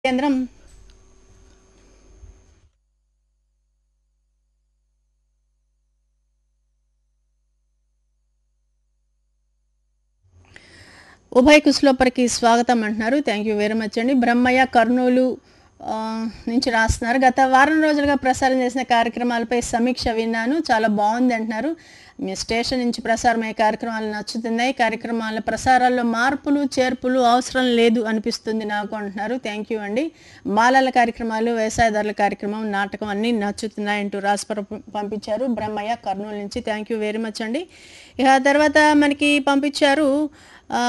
కేంద్రం ఉభయ కుశలోపరికి స్వాగతం అంటున్నారు థ్యాంక్ యూ వెరీ మచ్ అండి బ్రహ్మయ్య కర్నూలు ఆ, నుంచి రాస్తున్నారు గత వారం రోజులుగా ప్రసారం చేసిన కార్యక్రమాలపై సమీక్ష విన్నాను చాలా బాగుంది అంటున్నారు మీ స్టేషన్ నుంచి ప్రసారమయ్యే కార్యక్రమాలు నచ్చుతున్నాయి కార్యక్రమాల ప్రసారాల్లో మార్పులు చేర్పులు అవసరం లేదు అనిపిస్తుంది నాకు అంటున్నారు థ్యాంక్ యూ అండి బాలల కార్యక్రమాలు వ్యవసాయదారుల కార్యక్రమం నాటకం అన్నీ నచ్చుతున్నాయి అంటూ రాసి పంప- పంపించారు బ్రహ్మయ్య కర్నూలు నుంచి థ్యాంక్ యూ వెరీ మచ్ అండి ఇక తర్వాత మనకి పంపించారు ఆ,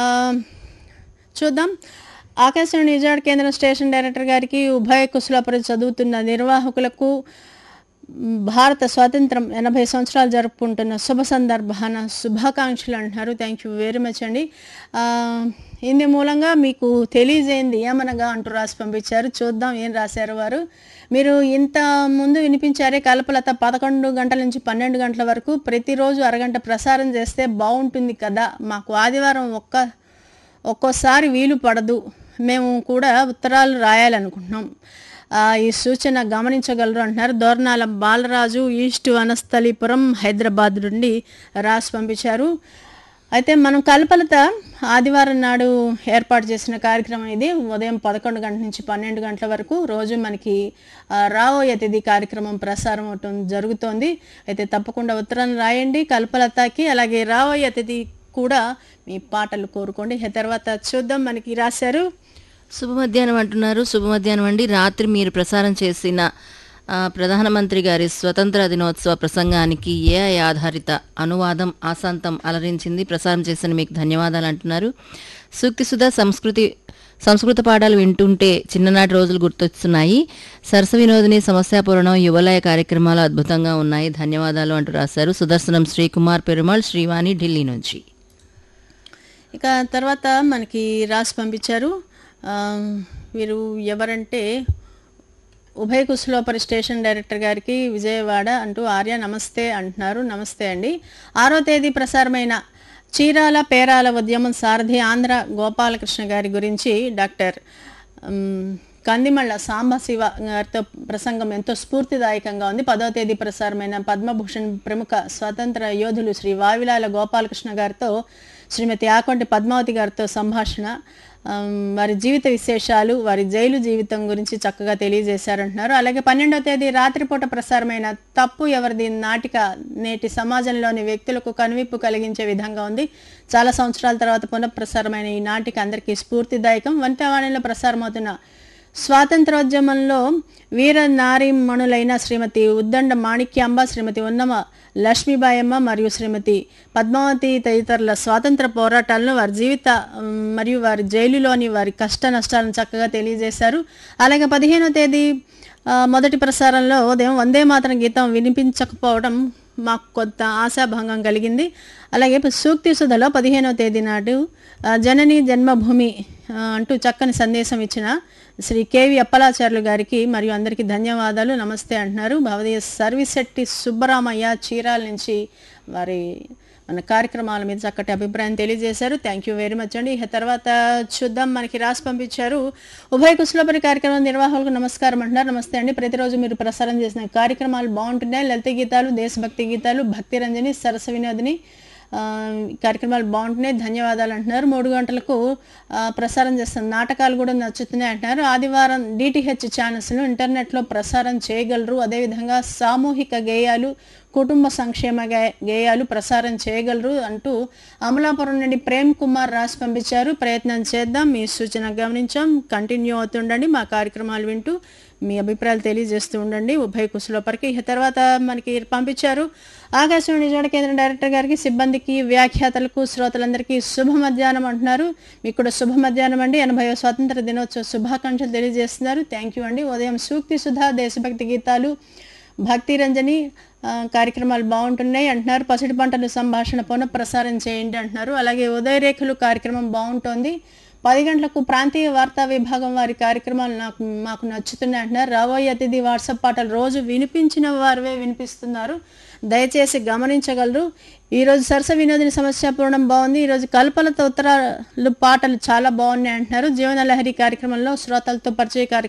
చూద్దాం ఆకాశవాణి నిజాడ్ కేంద్రం స్టేషన్ డైరెక్టర్ గారికి ఉభయ కుశలపరి చదువుతున్న నిర్వాహకులకు మ్, భారత స్వాతంత్రం ఎనభై సంవత్సరాలు జరుపుకుంటున్న శుభ సందర్భాన శుభాకాంక్షలు అంటున్నారు థ్యాంక్ యూ వెరీ మచ్ అండి ఆ, ఇందు మూలంగా మీకు తెలియజేయండి ఏమనగా అంటూ రాసి పంపించారు చూద్దాం ఏం రాశారు వారు మీరు ఇంత ముందు వినిపించారే కల్పలత పదకొండు గంటల నుంచి పన్నెండు గంటల వరకు ప్రతిరోజు అరగంట ప్రసారం చేస్తే బాగుంటుంది కదా మాకు ఆదివారం ఒక్క ఒక్కోసారి వీలు పడదు మేము కూడా ఉత్తరాలు రాయాలనుకుంటున్నాం ఆ, ఈ సూచన గమనించగలరు అంటున్నారు దోర్నాల బాలరాజు ఈస్ట్ వనస్థలిపురం హైదరాబాద్ నుండి రాసి పంపించారు అయితే మనం కల్పలత ఆదివారం నాడు ఏర్పాటు చేసిన కార్యక్రమం ఇది ఉదయం పదకొండు గంటల నుంచి పన్నెండు గంటల వరకు రోజు మనకి ఆ, రాబోయే తిథి కార్యక్రమం ప్రసారం అవటం జరుగుతోంది అయితే తప్పకుండా ఉత్తరం రాయండి కల్పలతకి అలాగే రాబోయే తిథి కూడా మీ పాటలు కోరుకోండి ఇక తర్వాత చూద్దాం మనకి రాశారు శుభ మధ్యాహ్నం అంటున్నారు శుభ మధ్యాహ్నం అండి రాత్రి మీరు ప్రసారం చేసిన ఆ, ప్రధానమంత్రి గారి స్వతంత్ర దినోత్సవ ప్రసంగానికి ఏఐ ఆధారిత అనువాదం ఆశాంతం అలరించింది ప్రసారం చేసిన మీకు ధన్యవాదాలు అంటున్నారు సూక్తి సుధా సంస్కృతి సంస్కృత పాఠాలు వింటుంటే చిన్ననాటి రోజులు గుర్తొస్తున్నాయి సరస వినోదిని సమస్యాపూరణం యువలయ కార్యక్రమాలు అద్భుతంగా ఉన్నాయి ధన్యవాదాలు అంటూ రాశారు సుదర్శనం శ్రీకుమార్ పెరుమాళ్ శ్రీవాణి ఢిల్లీ నుంచి ఇక తర్వాత మనకి రాసి పంపించారు ఆ, వీరు ఎవరంటే ఉభయ కుశలోపరి స్టేషన్ డైరెక్టర్ గారికి విజయవాడ అంటూ ఆర్య నమస్తే అంటున్నారు నమస్తే అండి ఆరో తేదీ ప్రసారమైన చీరాల పేరాల ఉద్యమం సారథి ఆంధ్ర గోపాలకృష్ణ గారి గురించి డాక్టర్ ఉమ్, కందిమళ్ళ సాంబశివ గారితో ప్రసంగం ఎంతో స్ఫూర్తిదాయకంగా ఉంది పదో తేదీ ప్రసారమైన పద్మభూషణ్ ప్రముఖ స్వతంత్ర యోధులు శ్రీ వావిలాల గోపాలకృష్ణ గారితో శ్రీమతి ఆకొంటి పద్మావతి గారితో సంభాషణ ఆమ్, వారి జీవిత విశేషాలు వారి జైలు జీవితం గురించి చక్కగా తెలియజేశారంటున్నారు అలాగే పన్నెండవ తేదీ రాత్రిపూట ప్రసారమైన తప్పు ఎవరిది నాటిక నేటి సమాజంలోని వ్యక్తులకు కనువిప్పు కలిగించే విధంగా ఉంది చాలా సంవత్సరాల తర్వాత పునఃప్రసారమైన ఈ నాటిక అందరికీ స్ఫూర్తిదాయకం వంటవాణిలో ప్రసారమవుతున్న స్వాతంత్రోద్యమంలో వీర నారీమణులైన శ్రీమతి ఉద్దండ మాణిక్యాంబ శ్రీమతి ఉన్నమ లక్ష్మీబాయమ్మ మరియు శ్రీమతి పద్మావతి తదితరుల స్వాతంత్ర పోరాటాలను వారి జీవిత ఉమ్, మరియు వారి జైలులోని వారి కష్ట నష్టాలను చక్కగా తెలియజేశారు అలాగే పదిహేనో తేదీ ఆ, మొదటి ప్రసారంలో ఉదయం వందే మాతరం గీతం వినిపించకపోవడం మాకు కొంత ఆశాభంగం కలిగింది అలాగే సూక్తి సుధలో పదిహేనో తేదీ నాడు ఆ, జనని జన్మభూమి ఆ, అంటూ చక్కని సందేశం ఇచ్చిన శ్రీ కేవి అప్పలాచార్యులు గారికి మరియు అందరికీ ధన్యవాదాలు నమస్తే అంటున్నారు భవదీయ సర్వీసెట్టి సుబ్బరామయ్య చీరాల నుంచి వారి మన కార్యక్రమాల మీద చక్కటి అభిప్రాయం తెలియజేశారు థ్యాంక్ యూ వెరీ మచ్ అండి ఇక తర్వాత చూద్దాం మనకి రాసి పంపించారు ఉభయ కుశలపరి కార్యక్రమం నిర్వాహకులకు నమస్కారం అంటున్నారు నమస్తే అండి ప్రతిరోజు మీరు ప్రసారం చేసిన కార్యక్రమాలు బాగుంటున్నాయి లలిత గీతాలు దేశభక్తి గీతాలు భక్తి రంజని సరస వినోదిని ఆ, కార్యక్రమాలు బాగుంటున్నాయి ధన్యవాదాలు అంటున్నారు మూడు గంటలకు ఆ, ప్రసారం చేస్తున్న నాటకాలు కూడా నచ్చుతున్నాయి అంటున్నారు ఆదివారం డిటిహెచ్ ఛానల్స్ను ఇంటర్నెట్లో ప్రసారం చేయగలరు అదేవిధంగా సామూహిక గేయాలు కుటుంబ సంక్షేమ గే- గేయాలు ప్రసారం చేయగలరు అంటూ అమలాపురం నుండి ప్రేమ్ కుమార్ రాసి పంపించారు ప్రయత్నం చేద్దాం మీ సూచన గమనించాం కంటిన్యూ అవుతుండండి మా కార్యక్రమాలు వింటూ మీ అభిప్రాయాలు తెలియజేస్తూ ఉండండి ఉభయ కుశలోపరికి ఇక తర్వాత మనకి పంపించారు ఆకాశవాణి నిజాడ కేంద్రం డైరెక్టర్ గారికి సిబ్బందికి వ్యాఖ్యాతలకు శ్రోతలందరికీ శుభ మధ్యాహ్నం అంటున్నారు మీకు కూడా శుభ మధ్యాహ్నం అండి ఎనభై స్వాతంత్ర దినోత్సవ శుభాకాంక్షలు తెలియజేస్తున్నారు థ్యాంక్ యూ అండి ఉదయం సూక్తి సుధా దేశభక్తి గీతాలు భక్తి రంజని ఆ, కార్యక్రమాలు బాగుంటున్నాయి అంటున్నారు పసిడి పంటలు సంభాషణ పునః ప్రసారం చేయండి అంటున్నారు అలాగే ఉదయరేఖలు కార్యక్రమం బాగుంటోంది పది గంటలకు ప్రాంతీయ వార్తా విభాగం వారి కార్యక్రమాలు నాకు మాకు నచ్చుతున్నాయి అంటున్నారు రాబోయే అతిథి వాట్సాప్ పాటలు రోజు వినిపించిన వారివే వినిపిస్తున్నారు దయచేసి గమనించగలరు ఈరోజు సరస వినోదిని సమస్య పూర్ణం బాగుంది ఈరోజు కల్పలతో ఉత్తరాలు పాటలు చాలా బాగున్నాయి అంటున్నారు జీవన లహరి కార్యక్రమంలో శ్రోతలతో పరిచయ కార్యక్రమం